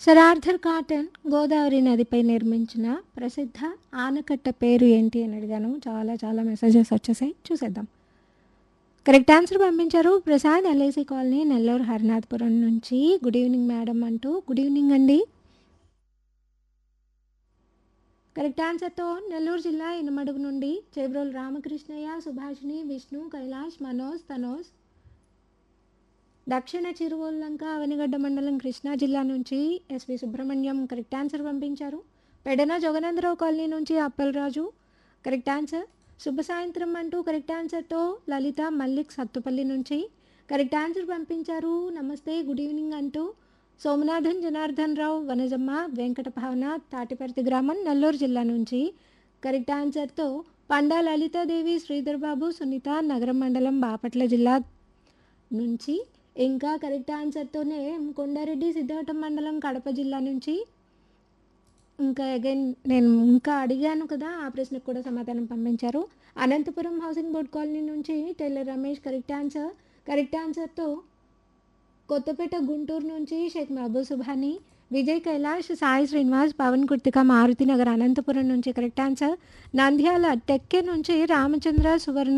sir Arthur cotton Godavari నదిపై నిర్మించిన ప్రసిద్ధ ఆనకట్ట పేరు ఏంటి అని అడిగాను చాలా చాలా మెసేజెస్ వచ్చేసాయి చూసేద్దాం కరెక్ట్ ఆన్సర్ పంపించారు ప్రసాద్ ఎల్ఐసి కాలనీ నెల్లూరు హరినాథపురం నుంచి గుడ్ ఈవినింగ్ మేడం అంటూ గుడ్ ఈవినింగ్ అండి కరెక్ట్ ఆన్సర్తో నెల్లూరు జిల్లా ఇనమడుగు నుండి చేబ్రోలు రామకృష్ణయ్య సుభాషిణి విష్ణు కైలాష్ మనోజ్ తనోజ్ దక్షిణ చిరువల్లంక అవనిగడ్డ మండలం కృష్ణా జిల్లా నుంచి ఎస్వి సుబ్రహ్మణ్యం కరెక్ట్ ఆన్సర్ పంపించారు పెడన జగనేంద్రరావు కాలనీ నుంచి అప్పలరాజు కరెక్ట్ ఆన్సర్ శుభ సాయంత్రం అంటూ కరెక్ట్ ఆన్సర్తో లలిత మల్లిక్ సత్తుపల్లి నుంచి కరెక్ట్ ఆన్సర్ పంపించారు నమస్తే గుడ్ ఈవినింగ్ అంటూ సోమనాథన్ జనార్దన్ రావు వనజమ్మ వెంకట భావన తాటిపర్తి గ్రామం నెల్లూరు జిల్లా నుంచి కరెక్ట్ ఆన్సర్తో పండా లలితాదేవి శ్రీధర్ బాబు సునీత నగరం మండలం బాపట్ల జిల్లా నుంచి ఇంకా కరెక్ట్ ఆన్సర్తోనే కొండారెడ్డి సిద్ధావటం మండలం కడప జిల్లా నుంచి ఇంకా అగైన్ నేను ఇంకా అడిగాను కదా ఆ ప్రశ్నకు కూడా సమాధానం పంపించారు అనంతపురం హౌసింగ్ బోర్డ్ కాలనీ నుంచి tailor Ramesh correct answer correct ఆన్సర్తో కొత్తపేట గుంటూరు నుంచి షేక్ మహబూబ్ సుభాని విజయ్ కైలాష్ సాయి శ్రీనివాస్ పవన్ కుర్తిక మారుతి నగర్ అనంతపురం నుంచి కరెక్ట్ ఆన్సర్ నంద్యాల టెక్కే నుంచి రామచంద్ర సువర్ణ